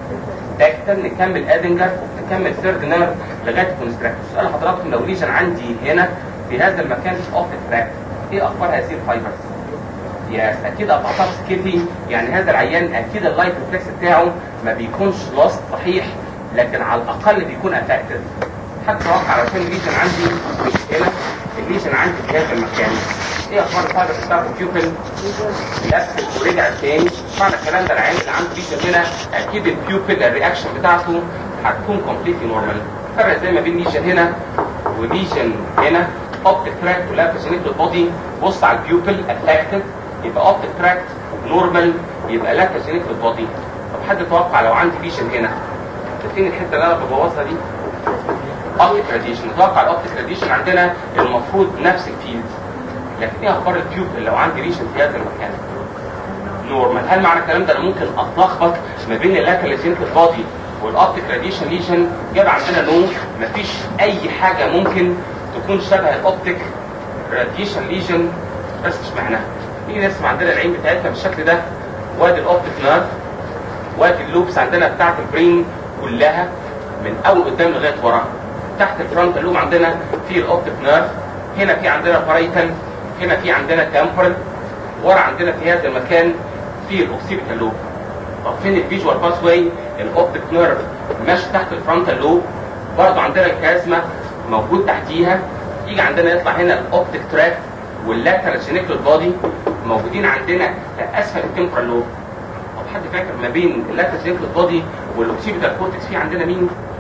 داكتن نكمل ادنجر ونكمل ثيرد نيرف لغايه الكونستراكت سؤال حضراتكم لو ليجن عندي هنا في هذا المكان في اوف تراك ايه اخبار هذه الفايبرز؟ يس اكيد قطعتها سكيتي يعني هذا العيان اكيد اللايف ريفلكس بتاعه ما بيكونش لاست صحيح لكن على الاقل بيكون افكتد حتى توقع علشان الليجن عندي مش هنا الليجن عندي في هذا المكان ايه اخبار الفايبرز بتاعت البيوبل لفت ورجع تاني معنى الكلام ده العيان اللي عنده ليجن هنا اكيد البيوبل الرياكشن بتاعته هتكون كومبليتلي نورمال فرق زي ما بين ليجن هنا وليجن هنا اوبتيك تراكت ولابسينيك البودي بص على البيوبل افكتد يبقى اوبتيك تراكت نورمال يبقى لابسينيك البودي طب حد توقع لو عندي ليجن هنا فين الحته اللي انا ببوظها دي اوبتيك راديشن نتوقع الاوبتيك راديشن عندنا المفروض نفس الفيلد لكن ايه اخبار البيوبل لو عندي ليجن في هذا المكان نورمال هل معنى الكلام ده انا ممكن اتلخبط ما بين اللاتراليزينيك البادي والاوبتيك راديشن ليجن جاب عندنا نو مفيش اي حاجه ممكن تكون شبه الاوبتيك راديشن ليجن بس مش معناها نيجي نرسم عندنا العين بتاعتنا بالشكل ده وادي الاوبتيك نيرف وادي اللوبس عندنا بتاعت البرين كلها من اول قدام لغايه ورا تحت الفرونت لوب عندنا في الاوبتيك نيرف هنا في عندنا بارايتال هنا في عندنا تامبرال ورا عندنا في هذا المكان في الاوكسيبيتال لوب طب فين الفيجوال باس واي الاوبتيك نيرف ماشي تحت الفرونتال لوب برضه عندنا الكازما موجود تحتيها يجي عندنا يطلع هنا الاوبتيك تراك واللاترال جينيكال بودي موجودين عندنا اسفل التمبرال لوب طب حد فاكر ما بين اللاترال جينيكال بودي والاوكسيبيتال كورتكس في عندنا مين؟